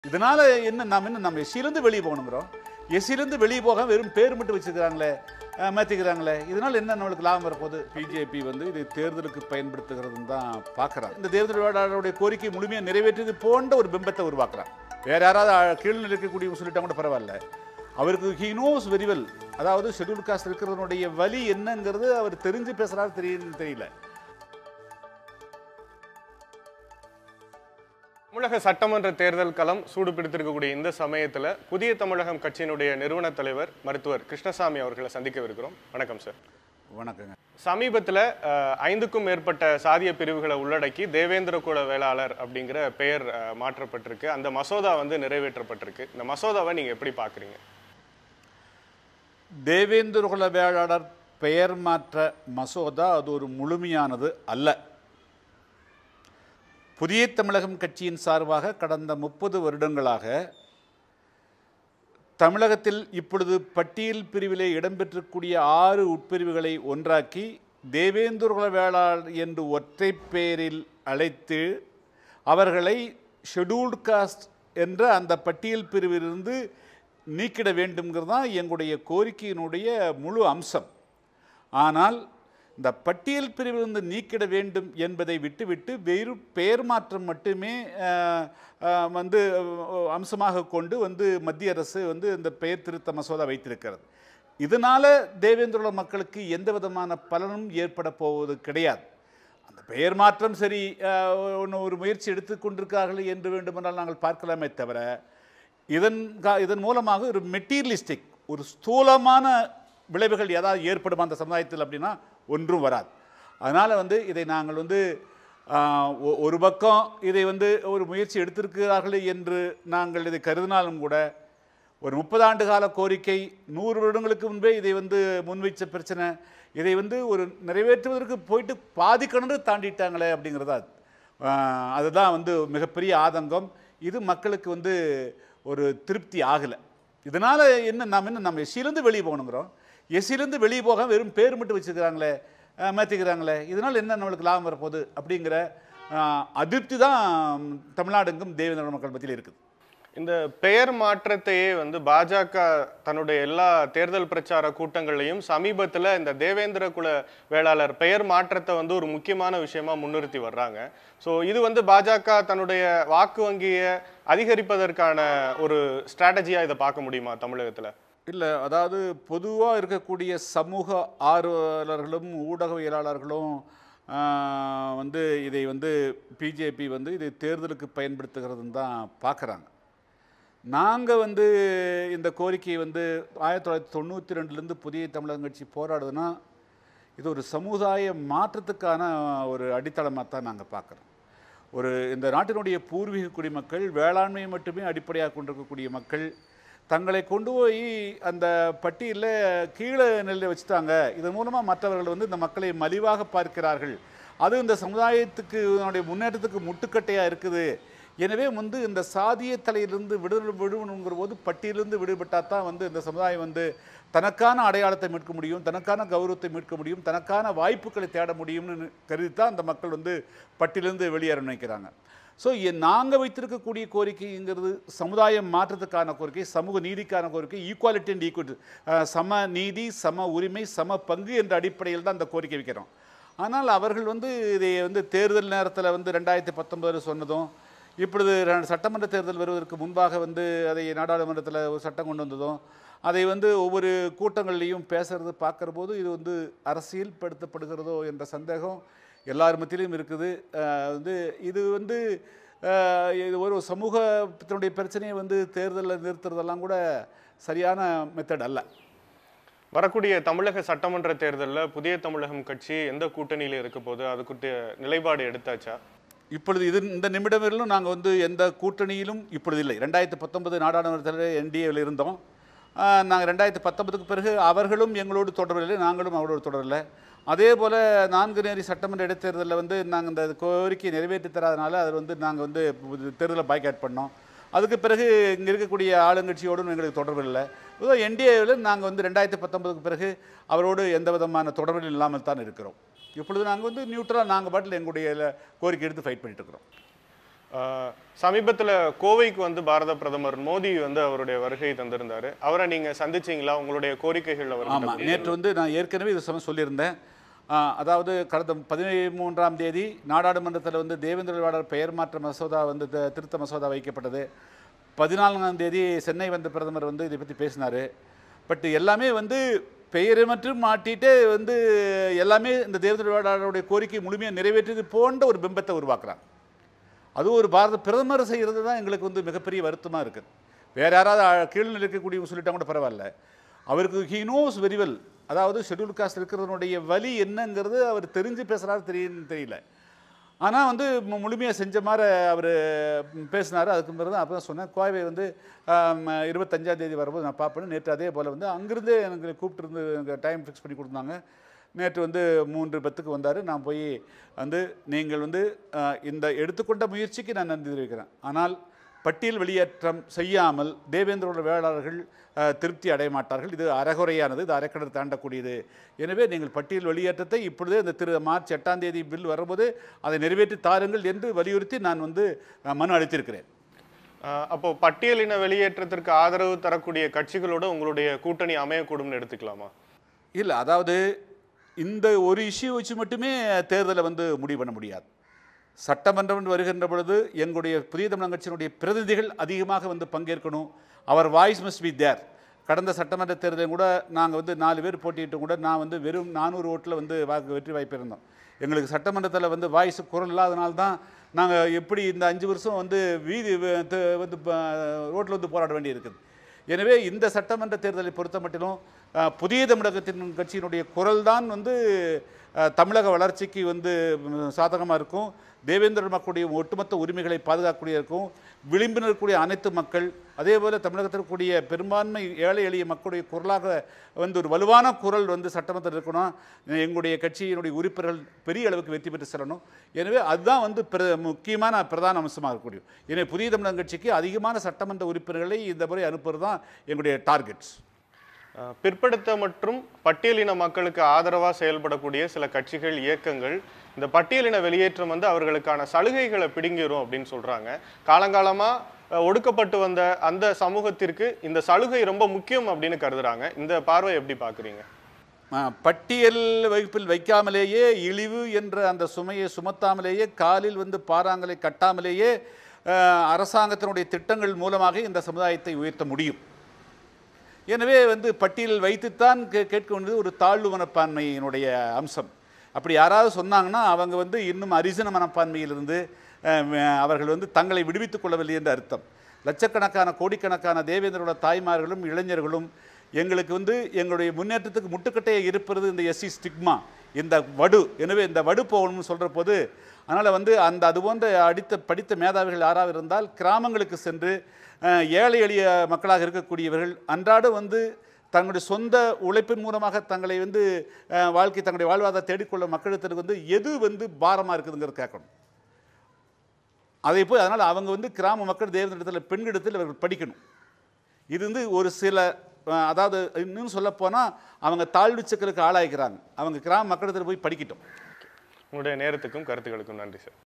இதனால என்ன நாம் என்ன நம்ம எஸ்சிலேருந்து வெளியே போகணுங்கிறோம் எஸ்சிலேருந்து வெளியே போக வெறும் பேர் மட்டும் வச்சுக்கிறாங்களே அஹ், மாத்திக்கிறாங்களே இதனால என்ன நம்மளுக்கு லாபம் வரப்போகுது பிஜேபி வந்து இதை தேர்தலுக்கு பயன்படுத்துகிறதுன்னு தான் பார்க்குறாங்க இந்த தேர்தல் வேளாளருடைய கோரிக்கை முழுமையாக நிறைவேற்றியது போன்ற ஒரு பிம்பத்தை உருவாக்குறாங்க வேற யாராவது அஹ், கீழ் இருக்கக்கூடியவங்க சொல்லிட்டா கூட பரவாயில்ல அவருக்கு ஹீ நோஸ் வெரி வெல் அதாவது ஷெட்யூல் காஸ்ட் இருக்கிறதனுடைய வலி என்னங்கிறது அவர் தெரிஞ்சு பேசுறாரு தெரியுன்னு தெரியல தமிழக சட்டமன்ற தேர்தல் களம் சூடு பிடித்திருக்கக்கூடிய இந்த சமயத்துல புதிய தமிழகம் கட்சியினுடைய நிறுவன தலைவர் மருத்துவர் கிருஷ்ணசாமி அவர்களை சந்திக்கவிருக்கிறோம் வணக்கம் சார் வணக்கங்க சமீபத்தில் ஐந்துக்கும் மேற்பட்ட சாதிய பிரிவுகளை உள்ளடக்கி தேவேந்திர குல வேளாளர் அப்படிங்கிற பெயர் அஹ், மாற்றப்பட்டிருக்கு அந்த மசோதா வந்து நிறைவேற்றப்பட்டிருக்கு இந்த மசோதாவை நீங்க எப்படி பாக்குறீங்க தேவேந்திர குல வேளாளர் பெயர் மாற்ற மசோதா அது ஒரு முழுமையானது அல்ல புதிய தமிழகம் கட்சியின் சார்பாக கடந்த முப்பது வருடங்களாக தமிழகத்தில் இப்பொழுது பட்டியல் பிரிவிலே இடம்பெற்றக்கூடிய ஆறு உட்பிரிவுகளை ஒன்றாக்கி தேவேந்திர குல வேளாளர் என்று ஒற்றை பெயரில் அழைத்து அவர்களை ஷெட்யூல்டு காஸ்ட் என்ற அந்த பட்டியல் பிரிவிலிருந்து நீக்கிட வேண்டும்ங்கிறது தான் எங்களுடைய கோரிக்கையினுடைய முழு அம்சம் ஆனால் இந்த பட்டியல் பிரிவிலிருந்து நீக்கிட வேண்டும் என்பதை விட்டுவிட்டு வெறு பெயர் மாற்றம் மட்டுமே அஹ், அஹ், வந்து அஹ், அம்சமாக கொண்டு வந்து மத்திய அரசு வந்து இந்த பெயர் திருத்த மசோதா வைத்திருக்கிறது இதனால தேவேந்திரோட மக்களுக்கு எந்த விதமான பலனும் ஏற்பட போவது கிடையாது அந்த பெயர் மாற்றம் சரி அஹ், ஒண்ணு ஒரு முயற்சி எடுத்துக்கொண்டிருக்கிறார்கள் என்று வேண்டுமென்றால் நாங்கள் பார்க்கலாமே தவிர இதன் கா- இதன் மூலமாக ஒரு மெட்டீரியலிஸ்டிக் ஒரு ஸ்தூலமான விளைவுகள் ஏதாவது ஏற்படுமா அந்த சமுதாயத்தில் அப்படின்னா ஒன்றும் வராது அதனால் வந்து இதை நாங்கள் வந்து ஆஹ், ஒ- ஒரு பக்கம் இதை வந்து ஒரு முயற்சி எடுத்திருக்கிறார்கள் என்று நாங்கள் இதை கருதினாலும் கூட ஒரு முப்பது ஆண்டு கால கோரிக்கை நூறு வருடங்களுக்கு முன்பே இதை வந்து முன்வைச்ச பிரச்சனை இதை வந்து ஒரு நிறைவேற்றுவதற்கு போயிட்டு பாதி கிணறு தாண்டிட்டாங்களே அப்படிங்கிறதா அது. ஆஹ், அதுதான் வந்து மிகப்பெரிய ஆதங்கம் இது மக்களுக்கு வந்து ஒரு திருப்தி ஆகலை இதனால் என்ன நாம் என்ன நம்ம எஸ்சிலேருந்து வெளியே போகணுங்கிறோம் எஸ்சிலேருந்து வெளியே போக வெறும் பேர் மட்டும் வச்சுக்கிறாங்களே அஹ், மாற்றிக்கிறாங்களே இதனால் என்ன நம்மளுக்கு லாபம் வரப்போகுது அப்படிங்கிற ஆஹ், அதிருப்தி தான் தமிழ்நாடுங்கும் தேவேந்திர மக்கள் மத்தியில் இருக்குது இந்த பெயர் மாற்றத்தையே வந்து பாஜக தன்னுடைய எல்லா தேர்தல் பிரச்சார கூட்டங்கள்லையும் சமீபத்தில் இந்த தேவேந்திர குல வேளாளர் பெயர் மாற்றத்தை வந்து ஒரு முக்கியமான விஷயமா முன்னிறுத்தி வர்றாங்க ஸோ இது வந்து பாஜக தன்னுடைய வாக்கு வங்கியை அதிகரிப்பதற்கான ஒரு ஸ்ட்ராட்டஜியாக இதை பார்க்க முடியுமா தமிழகத்தில் இல்லை அதாவது பொதுவாக இருக்கக்கூடிய சமூக ஆர்வலர்களும் ஊடகவியலாளர்களும் ஆஹ், வந்து இதை வந்து பிஜேபி வந்து இதை தேர்தலுக்கு பயன்படுத்துகிறதுன்னு தான் பார்க்குறாங்க நாங்கள் வந்து இந்த கோரிக்கையை வந்து ஆயிரத்தி தொள்ளாயிரத்தி தொண்ணூற்றி ரெண்டுலேருந்து புதிய தமிழகம் கட்சி போராடுதுன்னா இது ஒரு சமுதாய மாற்றத்துக்கான ஒரு அடித்தளமாக தான் நாங்கள் பார்க்குறோம் ஒரு இந்த நாட்டினுடைய பூர்வீக குடிமக்கள் வேளாண்மையை மட்டுமே அடிப்படையாக கொண்டிருக்கக்கூடிய மக்கள் தங்களை கொண்டு போய் அந்த பட்டியலில் கீழே நெல்லை வச்சுட்டாங்க இதன் மூலமாக மற்றவர்கள் வந்து இந்த மக்களை மலிவாக பார்க்கிறார்கள் அது இந்த சமுதாயத்துக்கு இதனுடைய முன்னேற்றத்துக்கு முட்டுக்கட்டையாக இருக்குது எனவே வந்து இந்த சாதிய தலையிலிருந்து விடு விடுவணுங்கிற போது பட்டியலிருந்து விடுபட்டால் தான் வந்து இந்த சமுதாயம் வந்து தனக்கான அடையாளத்தை மீட்க முடியும் தனக்கான கௌரவத்தை மீட்க முடியும் தனக்கான வாய்ப்புகளை தேட முடியும்னு கருதித்தான் அந்த மக்கள் வந்து பட்டியலிருந்து வெளியேற நினைக்கிறாங்க ஸோ நாங்கள் வைத்திருக்கக்கூடிய கோரிக்கைங்கிறது சமுதாய மாற்றத்துக்கான கோரிக்கை சமூக நீதிக்கான கோரிக்கை ஈக்குவாலிட்டி அண்ட் ஈக்குவல் சம நீதி சம உரிமை சம பங்கு என்ற அடிப்படையில் தான் அந்த கோரிக்கை வைக்கிறோம் ஆனால் அவர்கள் வந்து இதை வந்து தேர்தல் நேரத்தில் வந்து ரெண்டாயிரத்தி பத்தொன்பதில் சொன்னதும் இப்பொழுது ர- சட்டமன்ற தேர்தல் வருவதற்கு முன்பாக வந்து அதை நாடாளுமன்றத்தில் ஒரு சட்டம் கொண்டு வந்ததும் அதை வந்து ஒவ்வொரு கூட்டங்கள்லையும் பேசுறது பார்க்குற போது இது வந்து அரசியல் படுத்தப்படுகிறதோ என்ற சந்தேகம் எல்லார் மத்தியிலும் இருக்குது அஹ் வந்து இது வந்து அஹ் இது ஒரு சமூகத்தினுடைய பிரச்சனையை வந்து தேர்தலில் நிறுத்துறதெல்லாம் கூட சரியான மெத்தட் அல்ல வரக்கூடிய தமிழக சட்டமன்ற தேர்தலில் புதிய தமிழகம் கட்சி எந்த கூட்டணியில் இருக்க போது அதுக்குரிய நிலைப்பாடு எடுத்தாச்சா இப்பொழுது இது இந்த நிமிடமிலும் நாங்கள் வந்து எந்த கூட்டணியிலும் இப்பொழுது இல்லை ரெண்டாயிரத்தி பத்தொன்பது நாடாளுமன்றத்தில் என்டிஏவில் இருந்தோம் நாங்கள் ரெண்டாயிரத்தி பத்தொன்பதுக்கு பிறகு அவர்களும் எங்களோடு தொடரவில்லை நாங்களும் அவரோடு தொடரலை அதே போல் நான்கு நேரி சட்டமன்ற இடைத்தேர்தலில் வந்து நாங்கள் இந்த கோரிக்கையை நிறைவேற்றி தராதனால அது வந்து நாங்கள் வந்து தேர்தலை பாய்காட் பண்ணோம் அதுக்கு பிறகு இங்கே இருக்கக்கூடிய ஆளுங்கட்சியோடும் எங்களுக்கு தொடர்பு இல்லை ஏதோ என்டிஏவில் நாங்கள் வந்து ரெண்டாயிரத்தி பத்தொன்பதுக்கு பிறகு அவரோடு எந்த விதமான தொடர்பில் இல்லாமல் தான் இருக்கிறோம் இப்பொழுது நாங்கள் வந்து நியூட்ரலாக நாங்கள் பாட்டில் எங்களுடைய கோரிக்கை எடுத்து ஃபைட் பண்ணிட்டு இருக்கிறோம் ஆஹ் சமீபத்துல கோவைக்கு வந்து பாரத பிரதமர் மோடி வந்து அவருடைய வருகை தந்திருந்தாரு அவரை நீங்க சந்திச்சீங்களா உங்களுடைய கோரிக்கைகள் அவர் ஆமாம் நேற்று வந்து நான் ஏற்கனவே இது சமயம் சொல்லியிருந்தேன் ஆ, அதாவது கடந்த பதிமூன்றாம் தேதி நாடாளுமன்றத்தில் வந்து தேவேந்திர வேளாளர் பெயர் மாற்ற மசோதா வந்து த- திருத்த மசோதா வைக்கப்பட்டது பதினான்காம் தேதி சென்னை வந்த பிரதமர் வந்து இதை பற்றி பேசினார் பட் எல்லாமே வந்து பெயரை மட்டும் மாட்டிட்டு வந்து எல்லாமே இந்த தேவேந்திர வேளாளருடைய கோரிக்கை முழுமையாக நிறைவேற்றியது போன்ற ஒரு பிம்பத்தை உருவாக்குறாங்க அது ஒரு பாரத பிரதமர் செய்கிறது தான் எங்களுக்கு வந்து மிகப்பெரிய வருத்தமாக இருக்குது வேற யாராவது அ- கீழ் இருக்கக்கூடியவங்க சொல்லிட்டா கூட பரவாயில்ல அவருக்கு ஹீ நோஸ் வெரி வெல் அதாவது ஷெட்யூல் காஸ்ட் இருக்கிறதனுடைய வலி என்னங்கிறது அவர் தெரிஞ்சு பேசுகிறாரு தெரியுன்னு தெரியல ஆனால் வந்து முழுமையாக செஞ்ச மாதிரி அவர் பேசினார் அதுக்கு பிறகு தான் அப்போ தான் சொன்னேன் கோவை வந்து ஆம், இருபத்தஞ்சாம் தேதி வரும்போது நான் பார்ப்பேன் நேற்று அதே போல் வந்து அங்கிருந்தே எனக்கு கூப்பிட்டுருந்து எனக்கு டைம் ஃபிக்ஸ் பண்ணி கொடுத்தாங்க நேற்று வந்து மூன்று பத்துக்கு வந்தார் நான் போய் வந்து நீங்கள் வந்து அஹ், இந்த எடுத்துக்கொண்ட முயற்சிக்கு நான் நன்றி தெரிவிக்கிறேன் ஆனால் பட்டியல் வெளியேற்றம் செய்யாமல் தேவேந்திரோட வேளாளர்கள் அஹ், திருப்தி அடைய மாட்டார்கள் இது அறகுறையானது இது அரைக்கடல் தாண்டக்கூடியது எனவே நீங்கள் பட்டியல் வெளியேற்றத்தை இப்பொழுதே இந்த திரு மார்ச் எட்டாம் தேதி பில் வரும்போது அதை நிறைவேற்றி தாருங்கள் என்று வலியுறுத்தி நான் வந்து அஹ், மனு அளித்திருக்கிறேன் ஆஹ் அப்போ பட்டியலின வெளியேற்றத்திற்கு ஆதரவு தரக்கூடிய கட்சிகளோட உங்களுடைய கூட்டணி அமையக்கூடும்னு எடுத்துக்கலாமா இல்லை அதாவது இந்த ஒரு இஷ்யூ வச்சு மட்டுமே தேர்தலை வந்து முடிவு பண்ண முடியாது சட்டமன்றம் வருகின்ற பொழுது எங்களுடைய புதிய தமிழக கட்சியினுடைய பிரதிநிதிகள் அதிகமாக வந்து பங்கேற்கணும் அவர் வாய்ஸ் மஸ்ட் பி தேர் கடந்த சட்டமன்ற தேர்தலில் கூட நாங்கள் வந்து நாலு பேர் போட்டியிட்டு கூட நான் வந்து வெறும் நானூறு ஓட்டில் வந்து வாக்கு வெற்றி வாய்ப்பு இருந்தோம் எங்களுக்கு சட்டமன்றத்தில் வந்து வாய்ஸ் குரல் இல்லாதனால தான் நாங்கள் எப்படி இந்த அஞ்சு வருஷம் வந்து வீதி வ- த- வந்து ரோட்டில் வந்து போராட வேண்டி இருக்குது எனவே இந்த சட்டமன்ற தேர்தலை பொறுத்த மட்டிலும் அஹ், புதிய தமிழகத்தின் கட்சியினுடைய குரல் தான் வந்து அஹ், தமிழக வளர்ச்சிக்கு வந்து சாதகமாக இருக்கும் தேவேந்திர மக்களுடைய ஒட்டுமொத்த உரிமைகளை பாதுகாக்கக்கூடிய இருக்கும் விளிம்பில் இருக்கக்கூடிய அனைத்து மக்கள் அதே போல் தமிழகத்தில் இருக்கக்கூடிய பெரும்பான்மை ஏழை எளிய மக்களுடைய குரலாக வந்து ஒரு வலுவான குரல் வந்து சட்டமன்றத்தில் இருக்கணும் எங்களுடைய கட்சியினுடைய உறுப்பினர்கள் பெரிய அளவுக்கு வெற்றி பெற்று செல்லணும் எனவே அதுதான் வந்து பிர முக்கியமான பிரதான அம்சமாக இருக்கக்கூடிய எனவே புதிய தமிழக கட்சிக்கு அதிகமான சட்டமன்ற உறுப்பினர்களை இந்த முறை அனுப்புறது தான் எங்களுடைய டார்கெட்ஸ் ஆஹ் பிற்படுத்த மற்றும் பட்டியலின மக்களுக்கு ஆதரவாக செயல்படக்கூடிய சில கட்சிகள் இயக்கங்கள் இந்த பட்டியலின வெளியேற்றம் வந்து அவர்களுக்கான சலுகைகளை பிடுங்கிரும் அப்படின்னு சொல்றாங்க காலங்காலமா அஹ், ஒடுக்கப்பட்டு வந்த அந்த சமூகத்திற்கு இந்த சலுகை ரொம்ப முக்கியம் அப்படின்னு கருதுறாங்க இந்த பார்வை எப்படி பாக்குறீங்க ஆ, பட்டியல் வைப்பில் வைக்காமலேயே இழிவு என்ற அந்த சுமையை சுமத்தாமலேயே காலில் வந்து பாறாங்களை கட்டாமலேயே ஆ, அரசாங்கத்தினுடைய திட்டங்கள் மூலமாக இந்த சமுதாயத்தை உயர்த்த முடியும் எனவே வந்து பட்டியல் வைத்துத்தான் கே கேட்க வேண்டியது ஒரு தாழ்வு மனப்பான்மையினுடைய அம்சம் அப்படி யாராவது சொன்னாங்கன்னா அவங்க வந்து இன்னும் அரிசன மனப்பான்மையிலிருந்து அஹ், அவர்கள் வந்து தங்களை விடுவித்துக் கொள்ளவில்லை என்று அர்த்தம் லட்சக்கணக்கான கோடிக்கணக்கான தேவேந்திரோட தாய்மார்களும் இளைஞர்களும் எங்களுக்கு வந்து எங்களுடைய முன்னேற்றத்துக்கு முட்டுக்கட்டையை இருப்பது இந்த எஸ்சி ஸ்டிக்மா இந்த வடு எனவே இந்த வடு போகணும்னு சொல்கிற போது அதனால் வந்து அந்த அது போன்ற அடித்த படித்த மேதாவிகள் யாராவது இருந்தால் கிராமங்களுக்கு சென்று அஹ், ஏழை எளிய மக்களாக இருக்கக்கூடியவர்கள் அன்றாடம் வந்து தங்களுடைய சொந்த உழைப்பின் மூலமாக தங்களை வந்து அஹ், வாழ்க்கை தங்களுடைய வாழ்வாதாரத்தை தேடிக்கொள்ள மக்களிடத்திற்கு வந்து எது வந்து பாரமாக இருக்குதுங்கிறது கேட்கணும் அதே போய் அதனால் அவங்க வந்து கிராம மக்கள் தேவனிடத்தில் பெண்களிடத்தில் அவர்கள் படிக்கணும் இது வந்து ஒரு சில அஹ், அதாவது இன்னும் சொல்லப்போனால் அவங்க தாழ்வு சிக்கலுக்கு ஆளாகிறாங்க அவங்க கிராம மக்களிடத்தில் போய் படிக்கட்டும் உங்களுடைய நேரத்துக்கும் கருத்துக்களுக்கும் நன்றி சார்